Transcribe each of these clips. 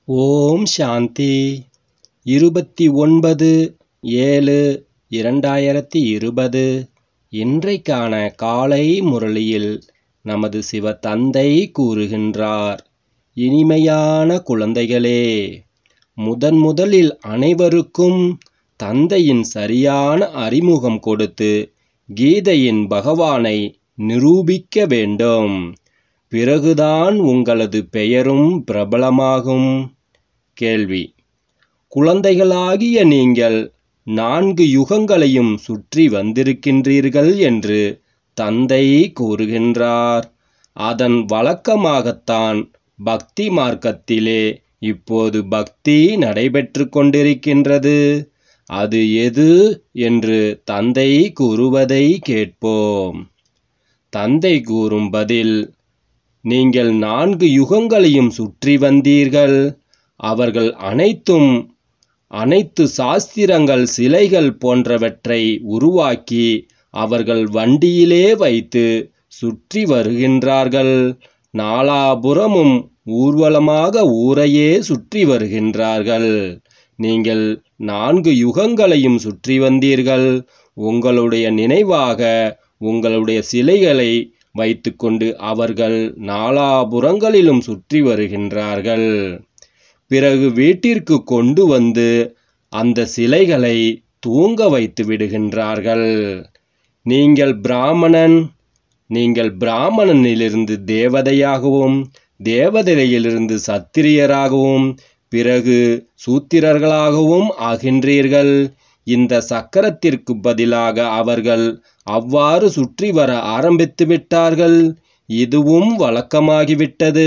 ஓம் சாந்தி இருபத்தி ஒன்பது ஏழு இரண்டாயிரத்தி இருபது இன்றைக்கான காலை முரளியில் நமது சிவ தந்தை கூறுகின்றார் இனிமையான குழந்தைகளே முதன் முதலில் அனைவருக்கும் தந்தையின் சரியான அறிமுகம் கொடுத்து கீதையின் பகவானை நிரூபிக்க வேண்டும் பிறகுதான் உங்களது பெயரும் பிரபலமாகும் கேள்வி குழந்தைகளாகிய நீங்கள் நான்கு யுகங்களையும் சுற்றி வந்திருக்கின்றீர்கள் என்று தந்தை கூறுகின்றார் அதன் வழக்கமாகத்தான் பக்தி மார்க்கத்திலே இப்போது பக்தி நடைபெற்று கொண்டிருக்கின்றது அது எது என்று தந்தை கூறுவதை கேட்போம் தந்தை கூறும் பதில் நீங்கள் நான்கு யுகங்களையும் சுற்றி வந்தீர்கள் அவர்கள் அனைத்தும் அனைத்து சாஸ்திரங்கள் சிலைகள் போன்றவற்றை உருவாக்கி அவர்கள் வண்டியிலே வைத்து சுற்றி வருகின்றார்கள் நாலாபுறமும் ஊர்வலமாக ஊரையே சுற்றி வருகின்றார்கள் நீங்கள் நான்கு யுகங்களையும் சுற்றி வந்தீர்கள் உங்களுடைய நினைவாக உங்களுடைய சிலைகளை வைத்துக்கொண்டு அவர்கள் நாலாபுறங்களிலும் சுற்றி வருகின்றார்கள் பிறகு வீட்டிற்கு கொண்டு வந்து அந்த சிலைகளை தூங்க வைத்து விடுகின்றார்கள் நீங்கள் பிராமணன் நீங்கள் பிராமணனிலிருந்து தேவதையாகவும் தேவதையிலிருந்து சத்திரியராகவும் பிறகு சூத்திரர்களாகவும் ஆகின்றீர்கள் இந்த சக்கரத்திற்கு பதிலாக அவர்கள் அவ்வாறு சுற்றி வர ஆரம்பித்து விட்டார்கள் இதுவும் வழக்கமாகிவிட்டது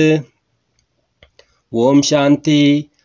ஓம் சாந்தி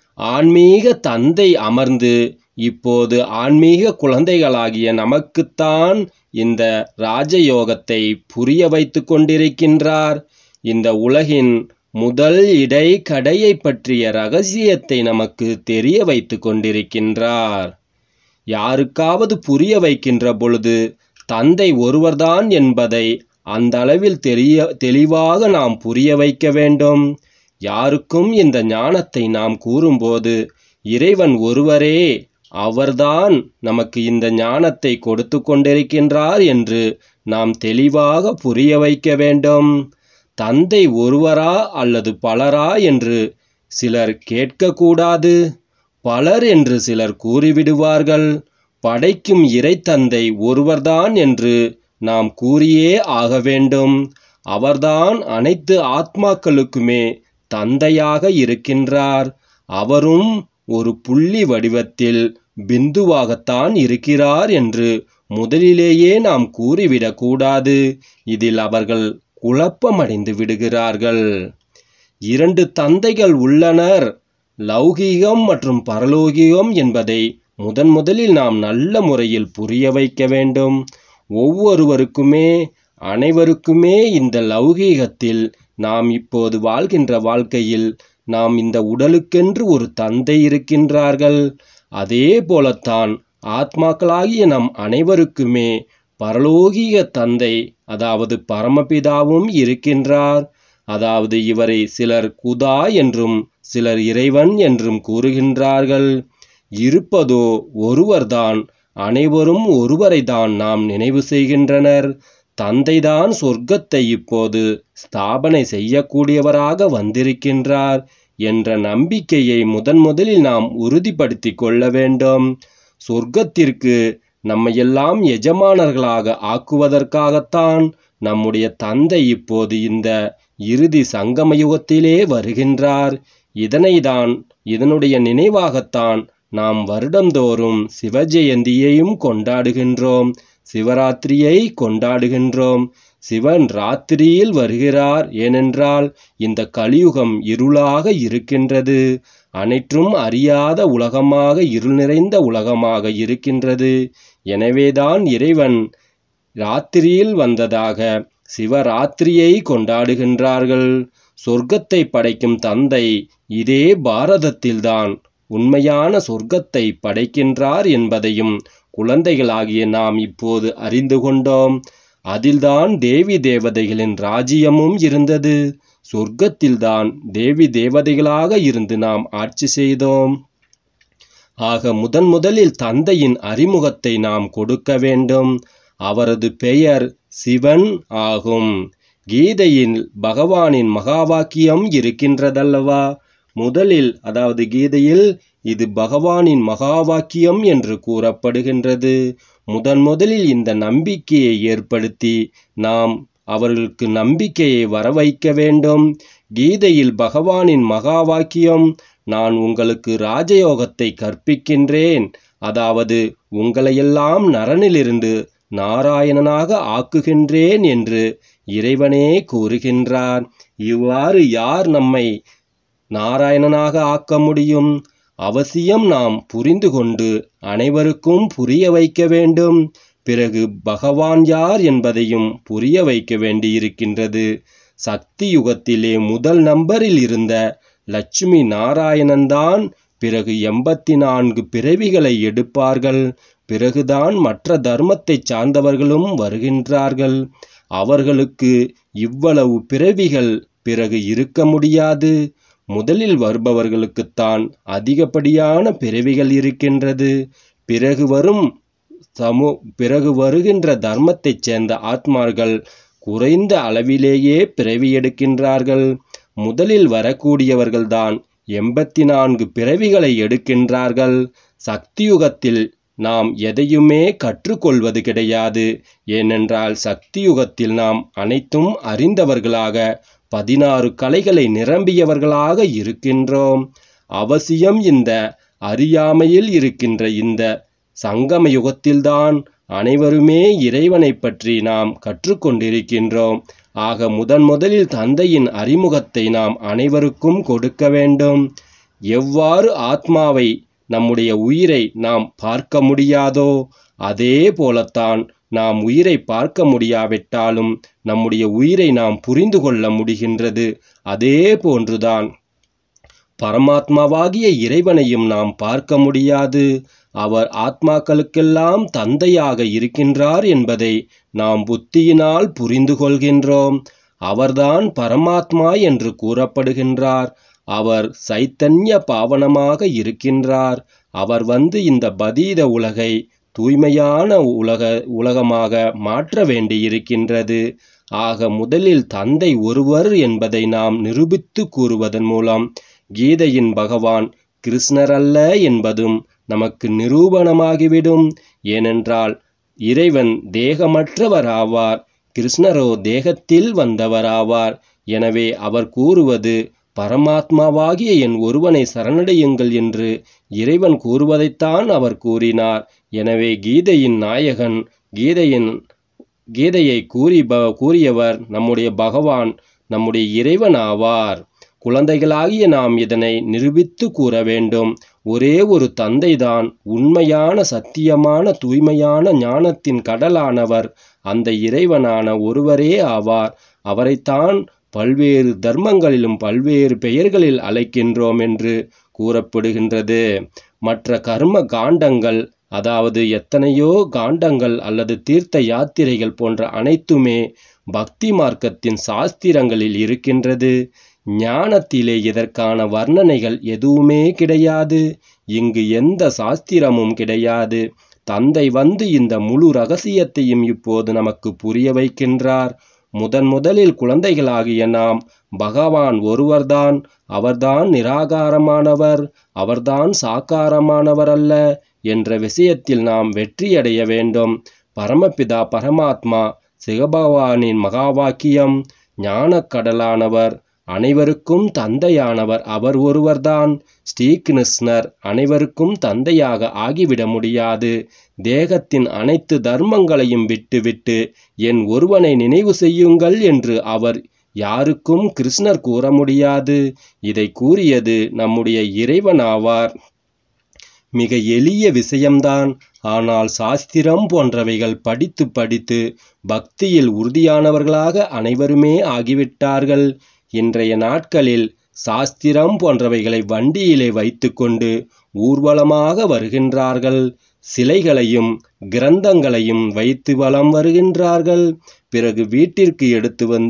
ஆன்மீக தந்தை அமர்ந்து இப்போது ஆன்மீக குழந்தைகளாகிய நமக்குத்தான் இந்த ராஜயோகத்தை புரிய வைத்து கொண்டிருக்கின்றார் இந்த உலகின் முதல் இடை கடையை பற்றிய ரகசியத்தை நமக்கு தெரிய வைத்து கொண்டிருக்கின்றார் யாருக்காவது புரிய வைக்கின்ற பொழுது தந்தை ஒருவர்தான் என்பதை அந்த அளவில் தெரிய தெளிவாக நாம் புரிய வைக்க வேண்டும் யாருக்கும் இந்த ஞானத்தை நாம் கூறும்போது இறைவன் ஒருவரே அவர்தான் நமக்கு இந்த ஞானத்தை கொடுத்து கொண்டிருக்கின்றார் என்று நாம் தெளிவாக புரிய வைக்க வேண்டும் தந்தை ஒருவரா அல்லது பலரா என்று சிலர் கேட்கக்கூடாது பலர் என்று சிலர் கூறிவிடுவார்கள் படைக்கும் இறை தந்தை ஒருவர்தான் என்று நாம் கூறியே ஆக வேண்டும் அவர்தான் அனைத்து ஆத்மாக்களுக்குமே தந்தையாக இருக்கின்றார் அவரும் ஒரு புள்ளி வடிவத்தில் பிந்துவாகத்தான் இருக்கிறார் என்று முதலிலேயே நாம் கூறிவிடக்கூடாது இதில் அவர்கள் குழப்பமடைந்து விடுகிறார்கள் இரண்டு தந்தைகள் உள்ளனர் லௌகீகம் மற்றும் பரலோகிகம் என்பதை முதன் முதலில் நாம் நல்ல முறையில் புரிய வைக்க வேண்டும் ஒவ்வொருவருக்குமே அனைவருக்குமே இந்த லௌகீகத்தில் நாம் இப்போது வாழ்கின்ற வாழ்க்கையில் நாம் இந்த உடலுக்கென்று ஒரு தந்தை இருக்கின்றார்கள் அதே போலத்தான் ஆத்மாக்களாகிய நம் அனைவருக்குமே பரலோகிய தந்தை அதாவது பரமபிதாவும் இருக்கின்றார் அதாவது இவரை சிலர் குதா என்றும் சிலர் இறைவன் என்றும் கூறுகின்றார்கள் இருப்பதோ ஒருவர்தான் அனைவரும் ஒருவரை தான் நாம் நினைவு செய்கின்றனர் தந்தைதான் சொர்க்கத்தை இப்போது ஸ்தாபனை செய்யக்கூடியவராக வந்திருக்கின்றார் என்ற நம்பிக்கையை முதன் முதலில் நாம் உறுதிப்படுத்தி கொள்ள வேண்டும் சொர்க்கத்திற்கு நம்மையெல்லாம் எஜமானர்களாக ஆக்குவதற்காகத்தான் நம்முடைய தந்தை இப்போது இந்த இறுதி சங்கமயுகத்திலே வருகின்றார் இதனைதான் இதனுடைய நினைவாகத்தான் நாம் வருடந்தோறும் சிவஜெயந்தியையும் கொண்டாடுகின்றோம் சிவராத்திரியை கொண்டாடுகின்றோம் சிவன் ராத்திரியில் வருகிறார் ஏனென்றால் இந்த கலியுகம் இருளாக இருக்கின்றது அனைற்றும் அறியாத உலகமாக இருள் நிறைந்த உலகமாக இருக்கின்றது எனவேதான் இறைவன் ராத்திரியில் வந்ததாக சிவராத்திரியை கொண்டாடுகின்றார்கள் சொர்க்கத்தை படைக்கும் தந்தை இதே பாரதத்தில்தான் உண்மையான சொர்க்கத்தை படைக்கின்றார் என்பதையும் குழந்தைகளாகிய நாம் இப்போது அறிந்து கொண்டோம் அதில்தான் தேவி தேவதைகளின் ராஜ்யமும் இருந்தது சொர்க்கத்தில்தான் தேவி தேவதைகளாக இருந்து நாம் ஆட்சி செய்தோம் ஆக முதன் முதலில் தந்தையின் அறிமுகத்தை நாம் கொடுக்க வேண்டும் அவரது பெயர் சிவன் ஆகும் கீதையில் பகவானின் மகாவாக்கியம் இருக்கின்றதல்லவா முதலில் அதாவது கீதையில் இது பகவானின் மகாவாக்கியம் என்று கூறப்படுகின்றது முதன் முதலில் இந்த நம்பிக்கையை ஏற்படுத்தி நாம் அவர்களுக்கு நம்பிக்கையை வரவைக்க வேண்டும் கீதையில் பகவானின் மகாவாக்கியம் நான் உங்களுக்கு ராஜயோகத்தை கற்பிக்கின்றேன் அதாவது உங்களையெல்லாம் நரனிலிருந்து நாராயணனாக ஆக்குகின்றேன் என்று இறைவனே கூறுகின்றார் இவ்வாறு யார் நம்மை நாராயணனாக ஆக்க முடியும் அவசியம் நாம் புரிந்து கொண்டு அனைவருக்கும் புரிய வைக்க வேண்டும் பிறகு பகவான் யார் என்பதையும் புரிய வைக்க வேண்டியிருக்கின்றது சக்தி யுகத்திலே முதல் நம்பரில் இருந்த லட்சுமி நாராயணன்தான் பிறகு எண்பத்தி நான்கு பிறவிகளை எடுப்பார்கள் பிறகுதான் மற்ற தர்மத்தை சார்ந்தவர்களும் வருகின்றார்கள் அவர்களுக்கு இவ்வளவு பிறவிகள் பிறகு இருக்க முடியாது முதலில் வருபவர்களுக்குத்தான் அதிகப்படியான பிறவிகள் இருக்கின்றது பிறகு வரும் சமூ பிறகு வருகின்ற தர்மத்தைச் சேர்ந்த ஆத்மார்கள் குறைந்த அளவிலேயே பிறவி எடுக்கின்றார்கள் முதலில் வரக்கூடியவர்கள்தான் எண்பத்தி நான்கு பிறவிகளை எடுக்கின்றார்கள் சக்தியுகத்தில் நாம் எதையுமே கற்றுக்கொள்வது கிடையாது ஏனென்றால் சக்தியுகத்தில் நாம் அனைத்தும் அறிந்தவர்களாக பதினாறு கலைகளை நிரம்பியவர்களாக இருக்கின்றோம் அவசியம் இந்த அறியாமையில் இருக்கின்ற இந்த சங்கம யுகத்தில்தான் அனைவருமே இறைவனை பற்றி நாம் கற்றுக்கொண்டிருக்கின்றோம் ஆக முதன் முதலில் தந்தையின் அறிமுகத்தை நாம் அனைவருக்கும் கொடுக்க வேண்டும் எவ்வாறு ஆத்மாவை நம்முடைய உயிரை நாம் பார்க்க முடியாதோ அதே போலத்தான் நாம் உயிரை பார்க்க முடியாவிட்டாலும் நம்முடைய உயிரை நாம் புரிந்து கொள்ள முடிகின்றது அதே போன்றுதான் பரமாத்மாவாகிய இறைவனையும் நாம் பார்க்க முடியாது அவர் ஆத்மாக்களுக்கெல்லாம் தந்தையாக இருக்கின்றார் என்பதை நாம் புத்தியினால் புரிந்து கொள்கின்றோம் அவர்தான் பரமாத்மா என்று கூறப்படுகின்றார் அவர் சைத்தன்ய பாவனமாக இருக்கின்றார் அவர் வந்து இந்த பதீத உலகை தூய்மையான உலக உலகமாக மாற்ற வேண்டியிருக்கின்றது ஆக முதலில் தந்தை ஒருவர் என்பதை நாம் நிரூபித்து கூறுவதன் மூலம் கீதையின் பகவான் கிருஷ்ணர் அல்ல என்பதும் நமக்கு நிரூபணமாகிவிடும் ஏனென்றால் இறைவன் தேகமற்றவர் ஆவார் கிருஷ்ணரோ தேகத்தில் வந்தவராவார் எனவே அவர் கூறுவது பரமாத்மாவாகிய என் ஒருவனை சரணடையுங்கள் என்று இறைவன் கூறுவதைத்தான் அவர் கூறினார் எனவே கீதையின் நாயகன் கீதையின் கீதையை கூறி கூறியவர் நம்முடைய பகவான் நம்முடைய இறைவன் ஆவார் குழந்தைகளாகிய நாம் இதனை நிரூபித்து கூற வேண்டும் ஒரே ஒரு தந்தைதான் உண்மையான சத்தியமான தூய்மையான ஞானத்தின் கடலானவர் அந்த இறைவனான ஒருவரே ஆவார் அவரைத்தான் பல்வேறு தர்மங்களிலும் பல்வேறு பெயர்களில் அழைக்கின்றோம் என்று கூறப்படுகின்றது மற்ற கர்ம காண்டங்கள் அதாவது எத்தனையோ காண்டங்கள் அல்லது தீர்த்த யாத்திரைகள் போன்ற அனைத்துமே பக்தி மார்க்கத்தின் சாஸ்திரங்களில் இருக்கின்றது ஞானத்திலே இதற்கான வர்ணனைகள் எதுவுமே கிடையாது இங்கு எந்த சாஸ்திரமும் கிடையாது தந்தை வந்து இந்த முழு ரகசியத்தையும் இப்போது நமக்கு புரிய வைக்கின்றார் முதன் முதலில் குழந்தைகளாகிய நாம் பகவான் ஒருவர்தான் அவர்தான் நிராகாரமானவர் அவர்தான் சாக்காரமானவர் அல்ல என்ற விஷயத்தில் நாம் வெற்றியடைய வேண்டும் பரமபிதா பரமாத்மா சிவபகவானின் மகாவாக்கியம் ஞானக்கடலானவர் அனைவருக்கும் தந்தையானவர் அவர் ஒருவர்தான் ஸ்ரீகிருஷ்ணர் அனைவருக்கும் தந்தையாக ஆகிவிட முடியாது தேகத்தின் அனைத்து தர்மங்களையும் விட்டுவிட்டு என் ஒருவனை நினைவு செய்யுங்கள் என்று அவர் யாருக்கும் கிருஷ்ணர் கூற முடியாது இதை கூறியது நம்முடைய இறைவனாவார் மிக எளிய விஷயம்தான் ஆனால் சாஸ்திரம் போன்றவைகள் படித்து படித்து பக்தியில் உறுதியானவர்களாக அனைவருமே ஆகிவிட்டார்கள் இன்றைய நாட்களில் சாஸ்திரம் போன்றவைகளை வண்டியிலே வைத்துக்கொண்டு ஊர்வலமாக வருகின்றார்கள் சிலைகளையும் கிரந்தங்களையும் வைத்து வலம் வருகின்றார்கள் பிறகு வீட்டிற்கு எடுத்து வந்து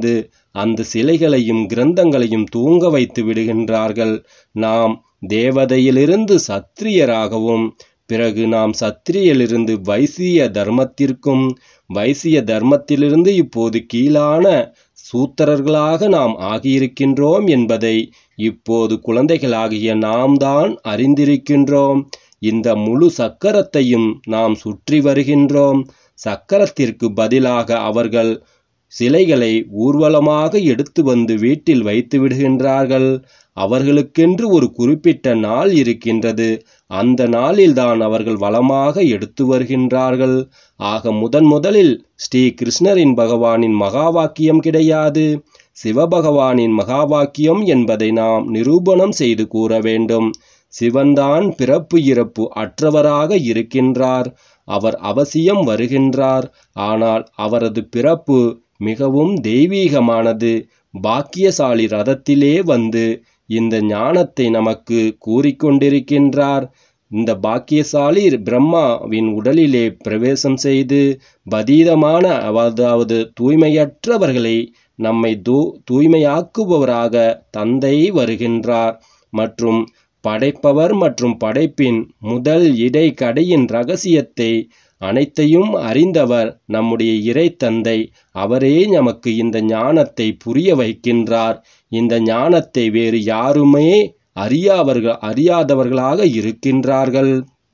அந்த சிலைகளையும் கிரந்தங்களையும் தூங்க வைத்து விடுகின்றார்கள் நாம் தேவதையிலிருந்து சத்திரியராகவும் பிறகு நாம் சத்திரியிலிருந்து வைசிய தர்மத்திற்கும் வைசிய தர்மத்திலிருந்து இப்போது கீழான சூத்திரர்களாக நாம் ஆகியிருக்கின்றோம் என்பதை இப்போது குழந்தைகளாகிய நாம் தான் அறிந்திருக்கின்றோம் இந்த முழு சக்கரத்தையும் நாம் சுற்றி வருகின்றோம் சக்கரத்திற்கு பதிலாக அவர்கள் சிலைகளை ஊர்வலமாக எடுத்து வந்து வீட்டில் வைத்து விடுகின்றார்கள் அவர்களுக்கென்று ஒரு குறிப்பிட்ட நாள் இருக்கின்றது அந்த நாளில்தான் அவர்கள் வளமாக எடுத்து வருகின்றார்கள் ஆக முதன் முதலில் ஸ்ரீ கிருஷ்ணரின் பகவானின் மகா வாக்கியம் கிடையாது சிவபகவானின் மகா வாக்கியம் என்பதை நாம் நிரூபணம் செய்து கூற வேண்டும் சிவன்தான் பிறப்பு இறப்பு அற்றவராக இருக்கின்றார் அவர் அவசியம் வருகின்றார் ஆனால் அவரது பிறப்பு மிகவும் தெய்வீகமானது பாக்கியசாலி ரதத்திலே வந்து இந்த ஞானத்தை நமக்கு கூறிக்கொண்டிருக்கின்றார் இந்த பாக்கியசாலி பிரம்மாவின் உடலிலே பிரவேசம் செய்து பதீதமான அதாவது தூய்மையற்றவர்களை நம்மை தூ தூய்மையாக்குபவராக தந்தை வருகின்றார் மற்றும் படைப்பவர் மற்றும் படைப்பின் முதல் இடை கடையின் ரகசியத்தை அனைத்தையும் அறிந்தவர் நம்முடைய இறை தந்தை அவரே நமக்கு இந்த ஞானத்தை புரிய வைக்கின்றார் இந்த ஞானத்தை வேறு யாருமே அறியாவர்கள் அறியாதவர்களாக இருக்கின்றார்கள்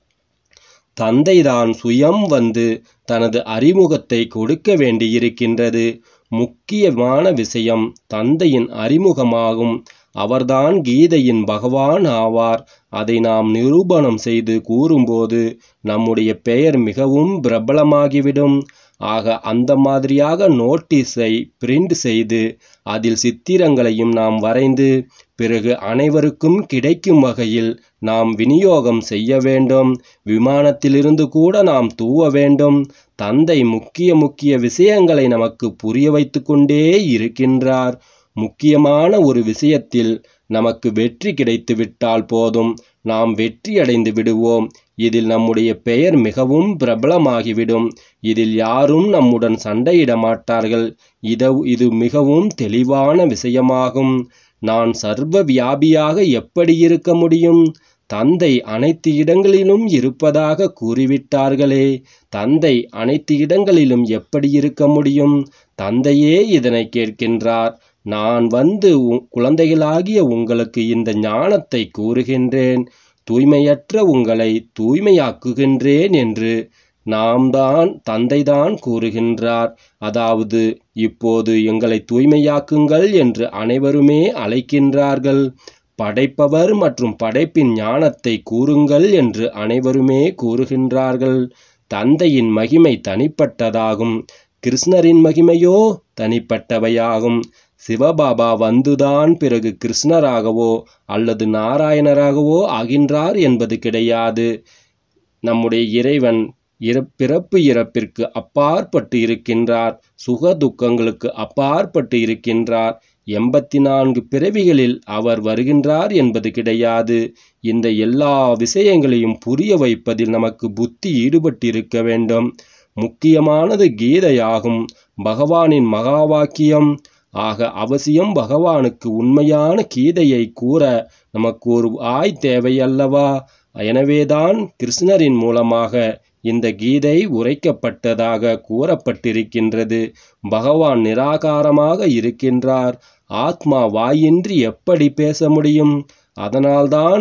தந்தைதான் சுயம் வந்து தனது அறிமுகத்தை கொடுக்க வேண்டியிருக்கின்றது முக்கியமான விஷயம் தந்தையின் அறிமுகமாகும் அவர்தான் கீதையின் பகவான் ஆவார் அதை நாம் நிரூபணம் செய்து கூறும்போது நம்முடைய பெயர் மிகவும் பிரபலமாகிவிடும் ஆக அந்த மாதிரியாக நோட்டீஸை பிரிண்ட் செய்து அதில் சித்திரங்களையும் நாம் வரைந்து பிறகு அனைவருக்கும் கிடைக்கும் வகையில் நாம் விநியோகம் செய்ய வேண்டும் விமானத்திலிருந்து கூட நாம் தூவ வேண்டும் தந்தை முக்கிய முக்கிய விஷயங்களை நமக்கு புரிய வைத்து கொண்டே இருக்கின்றார் முக்கியமான ஒரு விஷயத்தில் நமக்கு வெற்றி கிடைத்து விட்டால் போதும் நாம் வெற்றி அடைந்து விடுவோம் இதில் நம்முடைய பெயர் மிகவும் பிரபலமாகிவிடும் இதில் யாரும் நம்முடன் சண்டையிட மாட்டார்கள் இத இது மிகவும் தெளிவான விஷயமாகும் நான் சர்வ வியாபியாக எப்படி இருக்க முடியும் தந்தை அனைத்து இடங்களிலும் இருப்பதாக கூறிவிட்டார்களே தந்தை அனைத்து இடங்களிலும் எப்படி இருக்க முடியும் தந்தையே இதனை கேட்கின்றார் நான் வந்து குழந்தைகளாகிய உங்களுக்கு இந்த ஞானத்தை கூறுகின்றேன் தூய்மையற்ற உங்களை தூய்மையாக்குகின்றேன் என்று நாம் தான் தந்தைதான் கூறுகின்றார் அதாவது இப்போது எங்களை தூய்மையாக்குங்கள் என்று அனைவருமே அழைக்கின்றார்கள் படைப்பவர் மற்றும் படைப்பின் ஞானத்தை கூறுங்கள் என்று அனைவருமே கூறுகின்றார்கள் தந்தையின் மகிமை தனிப்பட்டதாகும் கிருஷ்ணரின் மகிமையோ தனிப்பட்டவையாகும் சிவபாபா வந்துதான் பிறகு கிருஷ்ணராகவோ அல்லது நாராயணராகவோ ஆகின்றார் என்பது கிடையாது நம்முடைய இறைவன் இற பிறப்பு இறப்பிற்கு அப்பாற்பட்டு இருக்கின்றார் சுக துக்கங்களுக்கு அப்பாற்பட்டு இருக்கின்றார் எண்பத்தி நான்கு பிறவிகளில் அவர் வருகின்றார் என்பது கிடையாது இந்த எல்லா விஷயங்களையும் புரிய வைப்பதில் நமக்கு புத்தி ஈடுபட்டிருக்க வேண்டும் முக்கியமானது கீதையாகும் பகவானின் மகா வாக்கியம் ஆக அவசியம் பகவானுக்கு உண்மையான கீதையை கூற நமக்கு ஒரு ஆய் தேவையல்லவா எனவேதான் கிருஷ்ணரின் மூலமாக இந்த கீதை உரைக்கப்பட்டதாக கூறப்பட்டிருக்கின்றது பகவான் நிராகாரமாக இருக்கின்றார் ஆத்மா வாயின்றி எப்படி பேச முடியும் அதனால்தான்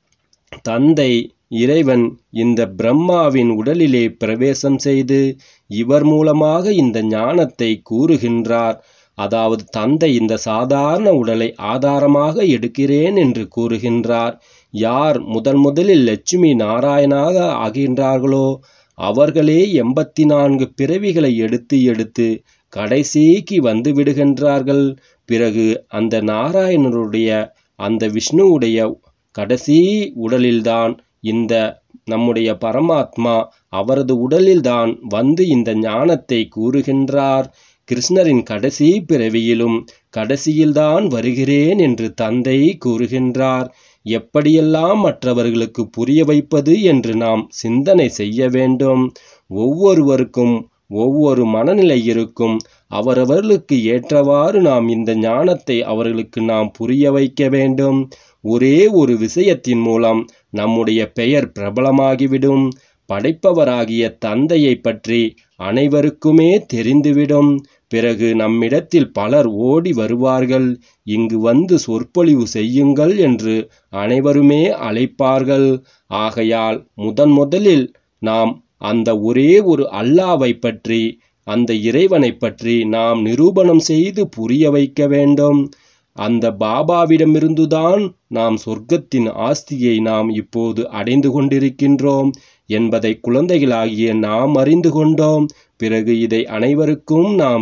தந்தை இறைவன் இந்த பிரம்மாவின் உடலிலே பிரவேசம் செய்து இவர் மூலமாக இந்த ஞானத்தை கூறுகின்றார் அதாவது தந்தை இந்த சாதாரண உடலை ஆதாரமாக எடுக்கிறேன் என்று கூறுகின்றார் யார் முதன் முதலில் லட்சுமி நாராயணாக ஆகின்றார்களோ அவர்களே எண்பத்தி நான்கு பிறவிகளை எடுத்து எடுத்து கடைசிக்கு வந்து விடுகின்றார்கள் பிறகு அந்த நாராயணருடைய அந்த விஷ்ணுவுடைய கடைசி உடலில்தான் இந்த நம்முடைய பரமாத்மா அவரது உடலில்தான் வந்து இந்த ஞானத்தை கூறுகின்றார் கிருஷ்ணரின் கடைசி பிறவியிலும் கடைசியில்தான் வருகிறேன் என்று தந்தை கூறுகின்றார் எப்படியெல்லாம் மற்றவர்களுக்கு புரிய வைப்பது என்று நாம் சிந்தனை செய்ய வேண்டும் ஒவ்வொருவருக்கும் ஒவ்வொரு மனநிலை இருக்கும் அவரவர்களுக்கு ஏற்றவாறு நாம் இந்த ஞானத்தை அவர்களுக்கு நாம் புரிய வைக்க வேண்டும் ஒரே ஒரு விஷயத்தின் மூலம் நம்முடைய பெயர் பிரபலமாகிவிடும் படைப்பவராகிய தந்தையை பற்றி அனைவருக்குமே தெரிந்துவிடும் பிறகு நம்மிடத்தில் பலர் ஓடி வருவார்கள் இங்கு வந்து சொற்பொழிவு செய்யுங்கள் என்று அனைவருமே அழைப்பார்கள் ஆகையால் முதன் முதலில் நாம் அந்த ஒரே ஒரு அல்லாவை பற்றி அந்த இறைவனை பற்றி நாம் நிரூபணம் செய்து புரிய வைக்க வேண்டும் அந்த பாபாவிடமிருந்துதான் நாம் சொர்க்கத்தின் ஆஸ்தியை நாம் இப்போது அடைந்து கொண்டிருக்கின்றோம் என்பதை குழந்தைகளாகிய நாம் அறிந்து கொண்டோம் பிறகு இதை அனைவருக்கும் நாம்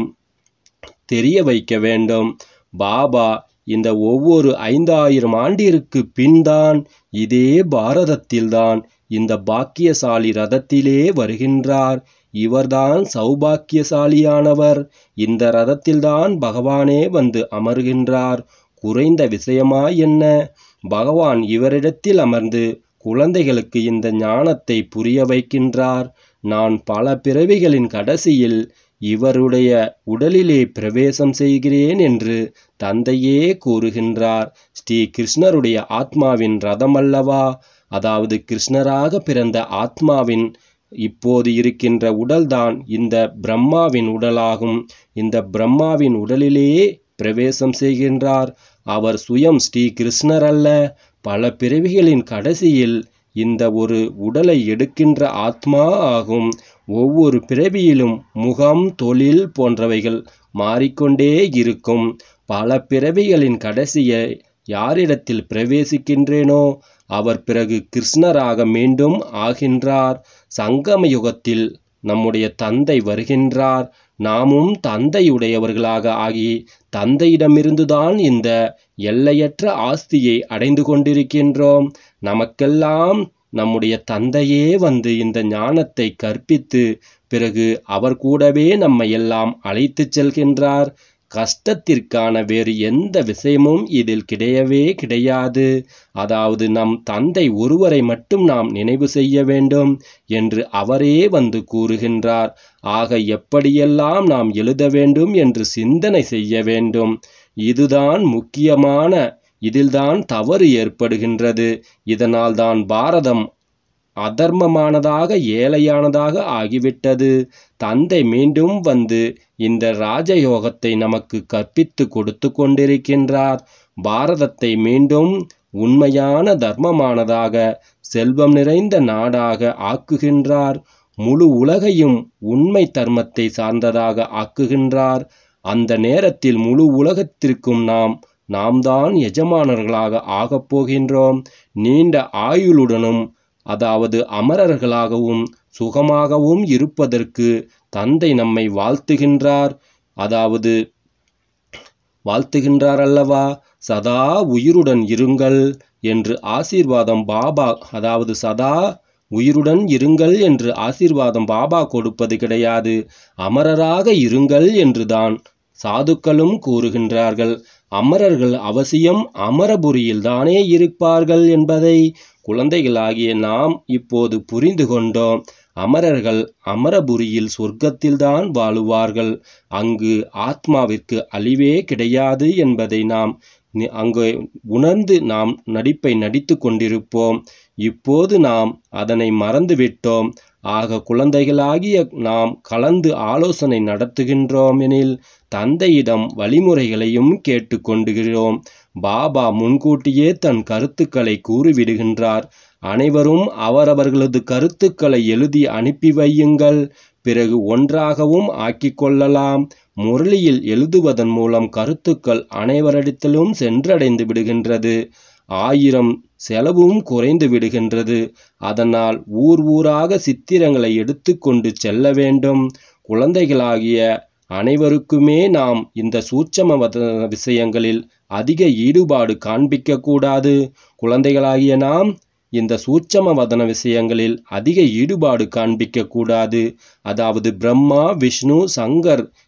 தெரிய வைக்க வேண்டும் பாபா இந்த ஒவ்வொரு ஐந்தாயிரம் ஆண்டிற்கு பின்தான் இதே பாரதத்தில்தான் இந்த பாக்கியசாலி ரதத்திலே வருகின்றார் இவர்தான் சௌபாக்கியசாலியானவர் இந்த ரதத்தில்தான் பகவானே வந்து அமர்கின்றார் குறைந்த விஷயமா என்ன பகவான் இவரிடத்தில் அமர்ந்து குழந்தைகளுக்கு இந்த ஞானத்தை புரிய வைக்கின்றார் நான் பல பிறவிகளின் கடைசியில் இவருடைய உடலிலே பிரவேசம் செய்கிறேன் என்று தந்தையே கூறுகின்றார் ஸ்ரீ கிருஷ்ணருடைய ஆத்மாவின் ரதமல்லவா அதாவது கிருஷ்ணராக பிறந்த ஆத்மாவின் இப்போது இருக்கின்ற உடல்தான் இந்த பிரம்மாவின் உடலாகும் இந்த பிரம்மாவின் உடலிலேயே பிரவேசம் செய்கின்றார் அவர் சுயம் ஸ்ரீ கிருஷ்ணர் அல்ல பல பிறவிகளின் கடைசியில் இந்த ஒரு உடலை எடுக்கின்ற ஆத்மா ஆகும் ஒவ்வொரு பிறவியிலும் முகம் தொழில் போன்றவைகள் மாறிக்கொண்டே இருக்கும் பல பிறவிகளின் கடைசியை யாரிடத்தில் பிரவேசிக்கின்றேனோ அவர் பிறகு கிருஷ்ணராக மீண்டும் ஆகின்றார் சங்கம யுகத்தில் நம்முடைய தந்தை வருகின்றார் நாமும் தந்தையுடையவர்களாக ஆகி தந்தையிடமிருந்துதான் இந்த எல்லையற்ற ஆஸ்தியை அடைந்து கொண்டிருக்கின்றோம் நமக்கெல்லாம் நம்முடைய தந்தையே வந்து இந்த ஞானத்தை கற்பித்து பிறகு அவர் கூடவே நம்மை எல்லாம் அழைத்துச் செல்கின்றார் கஷ்டத்திற்கான வேறு எந்த விஷயமும் இதில் கிடையவே கிடையாது அதாவது நம் தந்தை ஒருவரை மட்டும் நாம் நினைவு செய்ய வேண்டும் என்று அவரே வந்து கூறுகின்றார் ஆக எப்படியெல்லாம் நாம் எழுத வேண்டும் என்று சிந்தனை செய்ய வேண்டும் இதுதான் முக்கியமான இதில்தான் தவறு ஏற்படுகின்றது இதனால்தான் பாரதம் அதர்மமானதாக ஏழையானதாக ஆகிவிட்டது தந்தை மீண்டும் வந்து இந்த ராஜயோகத்தை நமக்கு கற்பித்து கொடுத்து கொண்டிருக்கின்றார் பாரதத்தை மீண்டும் உண்மையான தர்மமானதாக செல்வம் நிறைந்த நாடாக ஆக்குகின்றார் முழு உலகையும் உண்மை தர்மத்தை சார்ந்ததாக ஆக்குகின்றார் அந்த நேரத்தில் முழு உலகத்திற்கும் நாம் நாம் தான் எஜமானர்களாக ஆகப் போகின்றோம் நீண்ட ஆயுளுடனும் அதாவது அமரர்களாகவும் சுகமாகவும் இருப்பதற்கு தந்தை நம்மை வாழ்த்துகின்றார் அதாவது வாழ்த்துகின்றார் அல்லவா சதா உயிருடன் இருங்கள் என்று ஆசீர்வாதம் பாபா அதாவது சதா உயிருடன் இருங்கள் என்று ஆசீர்வாதம் பாபா கொடுப்பது கிடையாது அமரராக இருங்கள் என்றுதான் சாதுக்களும் கூறுகின்றார்கள் அமரர்கள் அவசியம் அமரபுரியில் தானே இருப்பார்கள் என்பதை குழந்தைகளாகிய நாம் இப்போது புரிந்து கொண்டோம் அமரர்கள் அமரபுரியில் சொர்க்கத்தில்தான் வாழுவார்கள் அங்கு ஆத்மாவிற்கு அழிவே கிடையாது என்பதை நாம் நி- அங்கு உணர்ந்து நாம் நடிப்பை நடித்து கொண்டிருப்போம் இப்போது நாம் அதனை மறந்துவிட்டோம் ஆக குழந்தைகளாகிய நாம் கலந்து ஆலோசனை நடத்துகின்றோம் எனில் தந்தையிடம் வழிமுறைகளையும் கேட்டுக்கொண்டுகிறோம் பாபா முன்கூட்டியே தன் கருத்துக்களை கூறிவிடுகின்றார் அனைவரும் அவரவர்களது கருத்துக்களை எழுதி அனுப்பி வையுங்கள் பிறகு ஒன்றாகவும் ஆக்கிக் கொள்ளலாம் முரளியில் எழுதுவதன் மூலம் கருத்துக்கள் அனைவரிடத்திலும் சென்றடைந்து விடுகின்றது ஆயிரம் செலவும் குறைந்து விடுகின்றது அதனால் ஊர் ஊராக சித்திரங்களை எடுத்துக்கொண்டு செல்ல வேண்டும் குழந்தைகளாகிய அனைவருக்குமே நாம் இந்த சூட்சம வத- விஷயங்களில் அதிக ஈடுபாடு காண்பிக்க கூடாது குழந்தைகளாகிய நாம் இந்த சூட்சம வதன விஷயங்களில் அதிக ஈடுபாடு காண்பிக்க கூடாது அதாவது பிரம்மா விஷ்ணு சங்கர்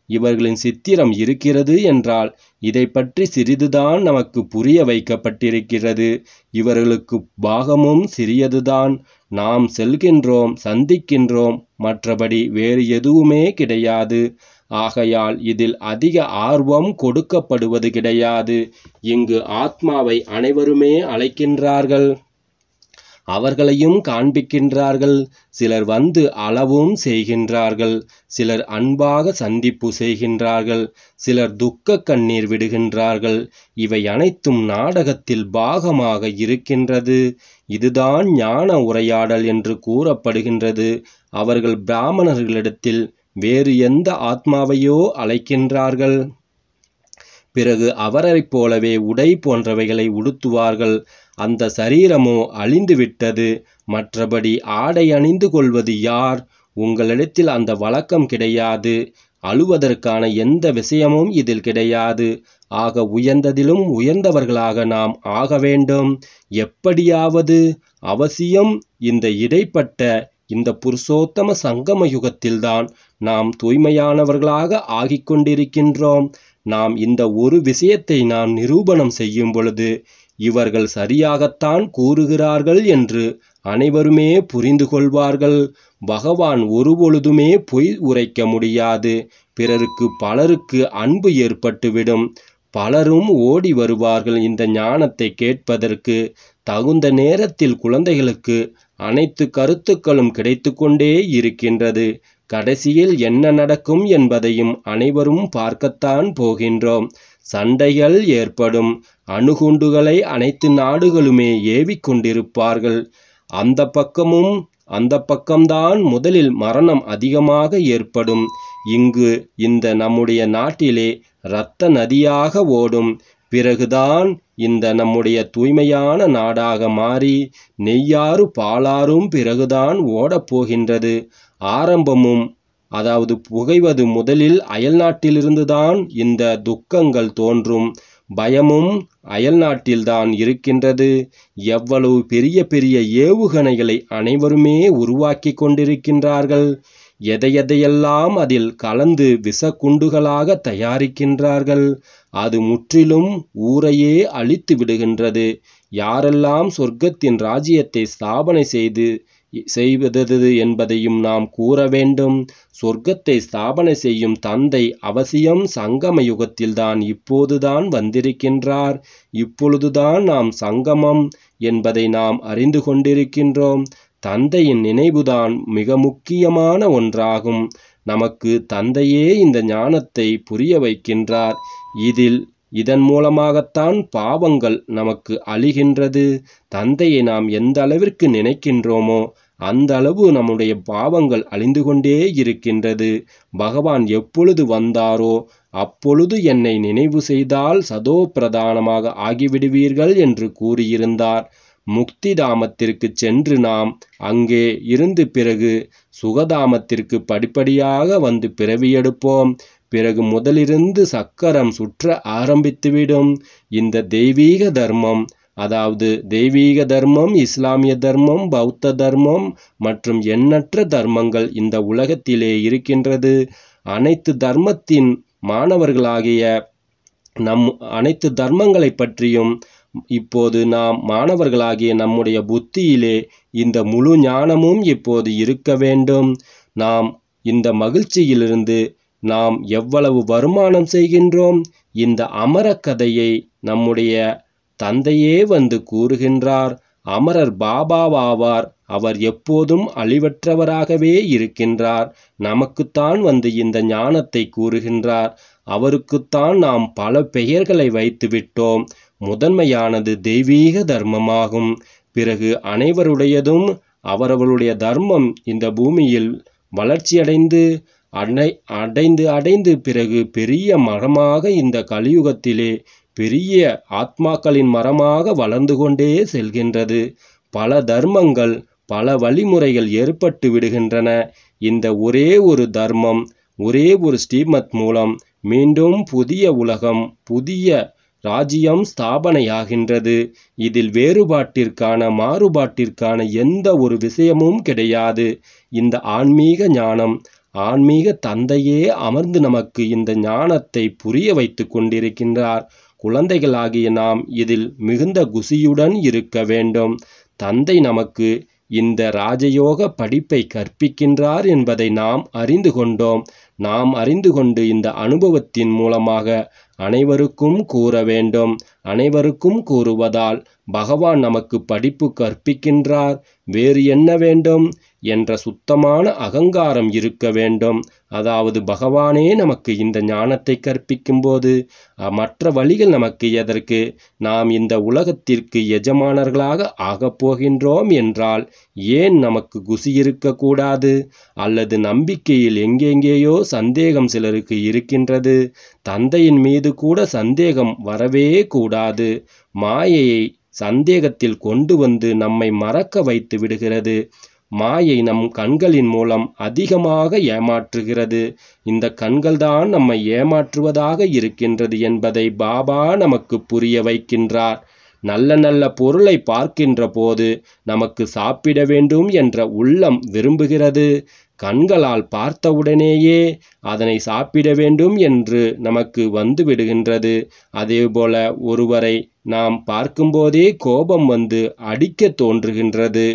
இவர்களின் சித்திரம் இருக்கிறது என்றால் இதை பற்றி சிறிதுதான் நமக்கு புரிய வைக்கப்பட்டிருக்கிறது இவர்களுக்கு பாகமும் சிறியதுதான் நாம் செல்கின்றோம் சந்திக்கின்றோம் மற்றபடி வேறு எதுவுமே கிடையாது ஆகையால் இதில் அதிக ஆர்வம் கொடுக்கப்படுவது கிடையாது இங்கு ஆத்மாவை அனைவருமே அழைக்கின்றார்கள் அவர்களையும் காண்பிக்கின்றார்கள் சிலர் வந்து அளவும் செய்கின்றார்கள் சிலர் அன்பாக சந்திப்பு செய்கின்றார்கள் சிலர் துக்க கண்ணீர் விடுகின்றார்கள் இவை அனைத்தும் நாடகத்தில் பாகமாக இருக்கின்றது இதுதான் ஞான உரையாடல் என்று கூறப்படுகின்றது அவர்கள் பிராமணர்களிடத்தில் வேறு எந்த ஆத்மாவையோ அழைக்கின்றார்கள் பிறகு அவரைப் போலவே உடை போன்றவைகளை உடுத்துவார்கள் அந்த சரீரமோ அழிந்துவிட்டது மற்றபடி ஆடை அணிந்து கொள்வது யார் உங்களிடத்தில் அந்த வழக்கம் கிடையாது அழுவதற்கான எந்த விஷயமும் இதில் கிடையாது ஆக உயர்ந்ததிலும் உயர்ந்தவர்களாக நாம் ஆக வேண்டும் எப்படியாவது அவசியம் இந்த இடைப்பட்ட இந்த புருஷோத்தம சங்கம யுகத்தில்தான் நாம் தூய்மையானவர்களாக ஆகிக் கொண்டிருக்கின்றோம் நாம் இந்த ஒரு விஷயத்தை நாம் நிரூபணம் செய்யும் பொழுது இவர்கள் சரியாகத்தான் கூறுகிறார்கள் என்று அனைவருமே புரிந்து கொள்வார்கள் பகவான் ஒருபொழுதுமே பொய் உரைக்க முடியாது பிறருக்கு பலருக்கு அன்பு ஏற்பட்டுவிடும் பலரும் ஓடி வருவார்கள் இந்த ஞானத்தை கேட்பதற்கு தகுந்த நேரத்தில் குழந்தைகளுக்கு அனைத்து கருத்துக்களும் கிடைத்து கொண்டே இருக்கின்றது கடைசியில் என்ன நடக்கும் என்பதையும் அனைவரும் பார்க்கத்தான் போகின்றோம் சண்டைகள் ஏற்படும் அணுகுண்டுகளை அனைத்து நாடுகளுமே ஏவிக் கொண்டிருப்பார்கள் அந்த பக்கமும் அந்த பக்கம்தான் முதலில் மரணம் அதிகமாக ஏற்படும் இங்கு இந்த நம்முடைய நாட்டிலே இரத்த நதியாக ஓடும் பிறகுதான் இந்த நம்முடைய தூய்மையான நாடாக மாறி நெய்யாறு பாலாறும் பிறகுதான் ஓடப்போகின்றது ஆரம்பமும் அதாவது புகைவது முதலில் அயல்நாட்டிலிருந்துதான் இந்த துக்கங்கள் தோன்றும் பயமும் அயல்நாட்டில்தான் இருக்கின்றது எவ்வளவு பெரிய பெரிய ஏவுகணைகளை அனைவருமே உருவாக்கி கொண்டிருக்கின்றார்கள் எதையெதையெல்லாம் அதில் கலந்து விஷக்குண்டுகளாக தயாரிக்கின்றார்கள் அது முற்றிலும் ஊரையே அழித்து விடுகின்றது யாரெல்லாம் சொர்க்கத்தின் ராஜ்யத்தை ஸ்தாபனை செய்து செய்வது என்பதையும் நாம் கூற வேண்டும் சொர்க்கத்தை ஸ்தாபனை செய்யும் தந்தை அவசியம் சங்கம யுகத்தில்தான் இப்போதுதான் வந்திருக்கின்றார் இப்பொழுதுதான் நாம் சங்கமம் என்பதை நாம் அறிந்து கொண்டிருக்கின்றோம் தந்தையின் நினைவுதான் மிக முக்கியமான ஒன்றாகும் நமக்கு தந்தையே இந்த ஞானத்தை புரிய வைக்கின்றார் இதில் இதன் மூலமாகத்தான் பாவங்கள் நமக்கு அழிகின்றது தந்தையை நாம் எந்த அளவிற்கு நினைக்கின்றோமோ அந்த அளவு நம்முடைய பாவங்கள் அழிந்து கொண்டே இருக்கின்றது பகவான் எப்பொழுது வந்தாரோ அப்பொழுது என்னை நினைவு செய்தால் சதோ பிரதானமாக ஆகிவிடுவீர்கள் என்று கூறியிருந்தார் முக்தி தாமத்திற்கு சென்று நாம் அங்கே இருந்து பிறகு சுகதாமத்திற்கு படிப்படியாக வந்து பிறவியெடுப்போம் பிறகு முதலிருந்து சக்கரம் சுற்ற ஆரம்பித்துவிடும் இந்த தெய்வீக தர்மம் அதாவது தெய்வீக தர்மம் இஸ்லாமிய தர்மம் பௌத்த தர்மம் மற்றும் எண்ணற்ற தர்மங்கள் இந்த உலகத்திலே இருக்கின்றது அனைத்து தர்மத்தின் மாணவர்களாகிய நம் அனைத்து தர்மங்களை பற்றியும் இப்போது நாம் மாணவர்களாகிய நம்முடைய புத்தியிலே இந்த முழு ஞானமும் இப்போது இருக்க வேண்டும் நாம் இந்த மகிழ்ச்சியிலிருந்து நாம் எவ்வளவு வருமானம் செய்கின்றோம் இந்த அமர கதையை நம்முடைய தந்தையே வந்து கூறுகின்றார் அமரர் பாபாவாவார் அவர் எப்போதும் அழிவற்றவராகவே இருக்கின்றார் நமக்குத்தான் வந்து இந்த ஞானத்தை கூறுகின்றார் அவருக்குத்தான் நாம் பல பெயர்களை வைத்து விட்டோம் முதன்மையானது தெய்வீக தர்மமாகும் பிறகு அனைவருடையதும் அவரவருடைய தர்மம் இந்த பூமியில் வளர்ச்சியடைந்து அடை அடைந்து அடைந்து பிறகு பெரிய மரமாக இந்த கலியுகத்திலே பெரிய ஆத்மாக்களின் மரமாக வளர்ந்து கொண்டே செல்கின்றது பல தர்மங்கள் பல வழிமுறைகள் ஏற்பட்டு விடுகின்றன இந்த ஒரே ஒரு தர்மம் ஒரே ஒரு ஸ்ரீமத் மூலம் மீண்டும் புதிய உலகம் புதிய ராஜ்யம் ஸ்தாபனையாகின்றது இதில் வேறுபாட்டிற்கான மாறுபாட்டிற்கான எந்த ஒரு விஷயமும் கிடையாது இந்த ஆன்மீக ஞானம் ஆன்மீக தந்தையே அமர்ந்து நமக்கு இந்த ஞானத்தை புரிய வைத்துக் கொண்டிருக்கின்றார் குழந்தைகளாகிய நாம் இதில் மிகுந்த குசியுடன் இருக்க வேண்டும் தந்தை நமக்கு இந்த ராஜயோக படிப்பை கற்பிக்கின்றார் என்பதை நாம் அறிந்து கொண்டோம் நாம் அறிந்து கொண்டு இந்த அனுபவத்தின் மூலமாக அனைவருக்கும் கூற வேண்டும் அனைவருக்கும் கூறுவதால் பகவான் நமக்கு படிப்பு கற்பிக்கின்றார் வேறு என்ன வேண்டும் என்ற சுத்தமான அகங்காரம் இருக்க வேண்டும் அதாவது பகவானே நமக்கு இந்த ஞானத்தை கற்பிக்கும் போது மற்ற வழிகள் நமக்கு எதற்கு நாம் இந்த உலகத்திற்கு எஜமானர்களாக ஆகப் போகின்றோம் என்றால் ஏன் நமக்கு குசி இருக்கக்கூடாது அல்லது நம்பிக்கையில் எங்கெங்கேயோ சந்தேகம் சிலருக்கு இருக்கின்றது தந்தையின் மீது கூட சந்தேகம் வரவே கூடாது மாயையை சந்தேகத்தில் கொண்டு வந்து நம்மை மறக்க வைத்து விடுகிறது மாயை நம் கண்களின் மூலம் அதிகமாக ஏமாற்றுகிறது இந்த கண்கள்தான் நம்மை ஏமாற்றுவதாக இருக்கின்றது என்பதை பாபா நமக்கு புரிய வைக்கின்றார் நல்ல நல்ல பொருளை பார்க்கின்ற போது நமக்கு சாப்பிட வேண்டும் என்ற உள்ளம் விரும்புகிறது கண்களால் பார்த்தவுடனேயே அதனை சாப்பிட வேண்டும் என்று நமக்கு வந்து விடுகின்றது அதேபோல ஒருவரை நாம் பார்க்கும்போதே கோபம் வந்து அடிக்க தோன்றுகின்றது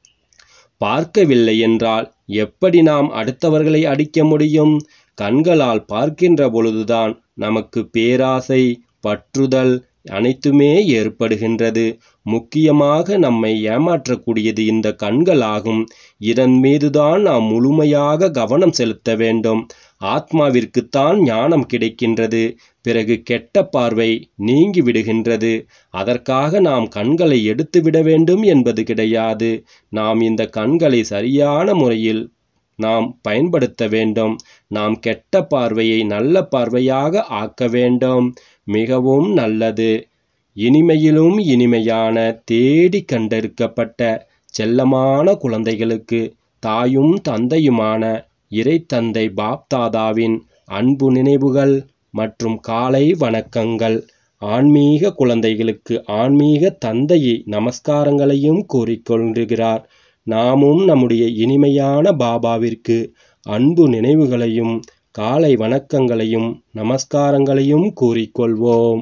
பார்க்கவில்லை என்றால் எப்படி நாம் அடுத்தவர்களை அடிக்க முடியும் கண்களால் பார்க்கின்ற பொழுதுதான் நமக்கு பேராசை பற்றுதல் அனைத்துமே ஏற்படுகின்றது முக்கியமாக நம்மை ஏமாற்றக்கூடியது இந்த கண்களாகும் இதன் மீதுதான் நாம் முழுமையாக கவனம் செலுத்த வேண்டும் ஆத்மாவிற்குத்தான் ஞானம் கிடைக்கின்றது பிறகு கெட்ட பார்வை நீங்கி விடுகின்றது அதற்காக நாம் கண்களை எடுத்துவிட வேண்டும் என்பது கிடையாது நாம் இந்த கண்களை சரியான முறையில் நாம் பயன்படுத்த வேண்டும் நாம் கெட்ட பார்வையை நல்ல பார்வையாக ஆக்க வேண்டும் மிகவும் நல்லது இனிமையிலும் இனிமையான தேடி கண்டெடுக்கப்பட்ட செல்லமான குழந்தைகளுக்கு தாயும் தந்தையுமான இறைத்தந்தை பாப்தாதாவின் அன்பு நினைவுகள் மற்றும் காலை வணக்கங்கள் ஆன்மீக குழந்தைகளுக்கு ஆன்மீக தந்தையை நமஸ்காரங்களையும் கூறிக்கொள்கிறார் நாமும் நம்முடைய இனிமையான பாபாவிற்கு அன்பு நினைவுகளையும் காலை வணக்கங்களையும் நமஸ்காரங்களையும் கூறிக்கொள்வோம்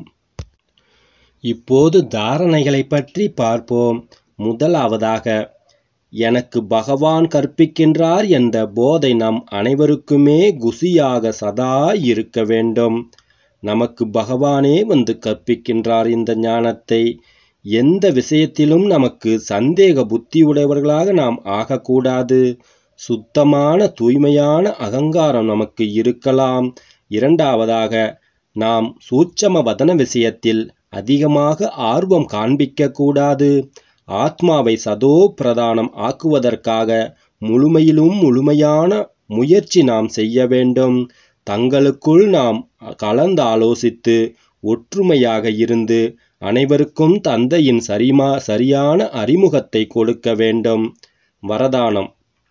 இப்போது தாரணைகளை பற்றி பார்ப்போம் முதலாவதாக எனக்கு பகவான் கற்பிக்கின்றார் என்ற போதை நம் அனைவருக்குமே குசியாக சதா இருக்க வேண்டும் நமக்கு பகவானே வந்து கற்பிக்கின்றார் இந்த ஞானத்தை எந்த விஷயத்திலும் நமக்கு சந்தேக புத்தி உடையவர்களாக நாம் ஆகக்கூடாது சுத்தமான தூய்மையான அகங்காரம் நமக்கு இருக்கலாம் இரண்டாவதாக நாம் சூட்சம வதன விஷயத்தில் அதிகமாக ஆர்வம் காண்பிக்க கூடாது ஆத்மாவை சதோ பிரதானம் ஆக்குவதற்காக முழுமையிலும் முழுமையான முயற்சி நாம் செய்ய வேண்டும் தங்களுக்குள் நாம் கலந்து ஆலோசித்து ஒற்றுமையாக இருந்து அனைவருக்கும் தந்தையின் சரிமா சரியான அறிமுகத்தை கொடுக்க வேண்டும் வரதானம்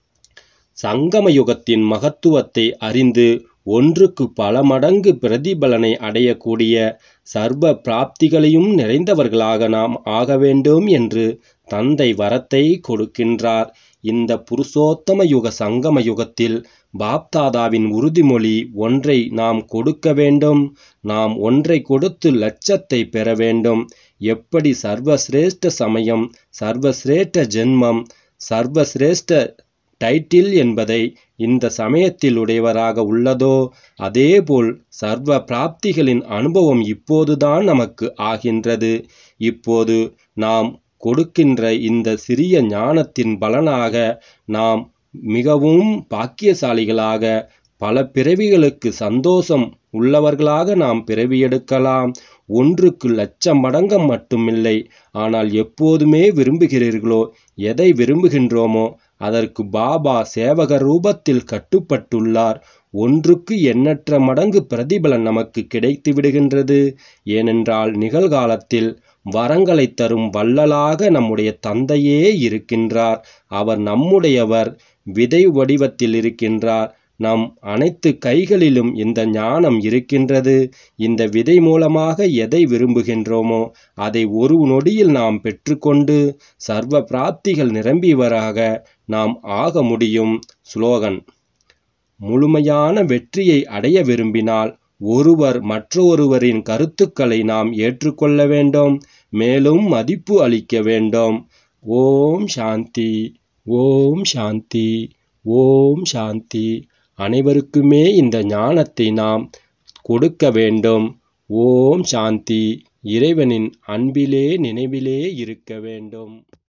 சங்கம யுகத்தின் மகத்துவத்தை அறிந்து ஒன்றுக்கு பல மடங்கு பிரதிபலனை அடையக்கூடிய சர்வ பிராப்திகளையும் நிறைந்தவர்களாக நாம் ஆக வேண்டும் என்று தந்தை வரத்தை கொடுக்கின்றார் இந்த புருஷோத்தம யுக சங்கம யுகத்தில் பாப்தாதாவின் உறுதிமொழி ஒன்றை நாம் கொடுக்க வேண்டும் நாம் ஒன்றை கொடுத்து லட்சத்தை பெற வேண்டும் எப்படி சர்வசிரேஷ்ட சமயம் சர்வசிரேஷ்ட ஜென்மம் சர்வசிரேஷ்ட டைட்டில் என்பதை இந்த சமயத்தில் உடையவராக உள்ளதோ அதேபோல் சர்வ பிராப்திகளின் அனுபவம் இப்போதுதான் நமக்கு ஆகின்றது இப்போது நாம் கொடுக்கின்ற இந்த சிறிய ஞானத்தின் பலனாக நாம் மிகவும் பாக்கியசாலிகளாக பல பிறவிகளுக்கு சந்தோஷம் உள்ளவர்களாக நாம் பிறவி எடுக்கலாம் ஒன்றுக்கு லட்சம் மடங்கம் மட்டுமில்லை ஆனால் எப்போதுமே விரும்புகிறீர்களோ எதை விரும்புகின்றோமோ அதற்கு பாபா சேவக ரூபத்தில் கட்டுப்பட்டுள்ளார் ஒன்றுக்கு எண்ணற்ற மடங்கு பிரதிபலன் நமக்கு கிடைத்து விடுகின்றது ஏனென்றால் நிகழ்காலத்தில் வரங்களை தரும் வள்ளலாக நம்முடைய தந்தையே இருக்கின்றார் அவர் நம்முடையவர் விதை வடிவத்தில் இருக்கின்றார் நம் அனைத்து கைகளிலும் இந்த ஞானம் இருக்கின்றது இந்த விதை மூலமாக எதை விரும்புகின்றோமோ அதை ஒரு நொடியில் நாம் பெற்றுக்கொண்டு சர்வ பிராப்திகள் நிரம்பியவராக நாம் ஆக முடியும் ஸ்லோகன் முழுமையான வெற்றியை அடைய விரும்பினால் ஒருவர் மற்றொருவரின் கருத்துக்களை நாம் ஏற்றுக்கொள்ள வேண்டும் மேலும் மதிப்பு அளிக்க வேண்டும் ஓம் சாந்தி ஓம் சாந்தி ஓம் சாந்தி அனைவருக்குமே இந்த ஞானத்தை நாம் கொடுக்க வேண்டும் ஓம் சாந்தி இறைவனின் அன்பிலே நினைவிலே இருக்க வேண்டும்